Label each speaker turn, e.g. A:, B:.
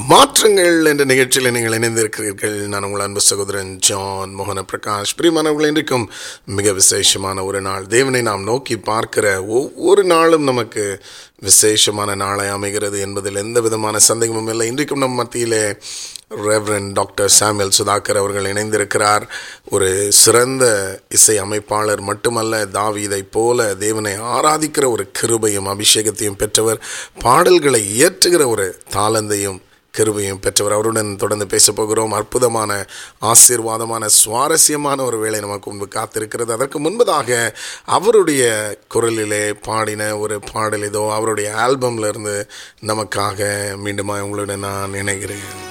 A: மாற்றங்கள் என்ற நிகழ்ச்சியில் நீங்கள் இணைந்திருக்கிறீர்கள் நான் உங்கள் அன்பு சகோதரன் ஜான் மோகன பிரகாஷ் பிரியமானவர்கள் இன்றைக்கும் மிக விசேஷமான ஒரு நாள் தேவனை நாம் நோக்கி பார்க்கிற ஒவ்வொரு நாளும் நமக்கு விசேஷமான நாளை அமைகிறது என்பதில் எந்த விதமான சந்தேகமும் இல்லை இன்றைக்கும் நம் மத்தியிலே ரெவரன் டாக்டர் சாமுவேல் சுதாகர் அவர்கள் இணைந்திருக்கிறார் ஒரு சிறந்த இசை அமைப்பாளர் மட்டுமல்ல தாவீதை போல தேவனை ஆராதிக்கிற ஒரு கிருபையும் அபிஷேகத்தையும் பெற்றவர் பாடல்களை இயற்றுகிற ஒரு தாளந்தையும் கிருபையும் பெற்றவர் அவருடன் தொடர்ந்து பேச போகிறோம் அற்புதமான ஆசீர்வாதமான சுவாரஸ்யமான ஒரு வேலை நமக்கு முன்பு காத்திருக்கிறது அதற்கு முன்பதாக அவருடைய குரலிலே பாடின ஒரு பாடல் இதோ அவருடைய ஆல்பம்ல இருந்து நமக்காக மீண்டுமா உங்களுடன் நான் நினைக்கிறேன்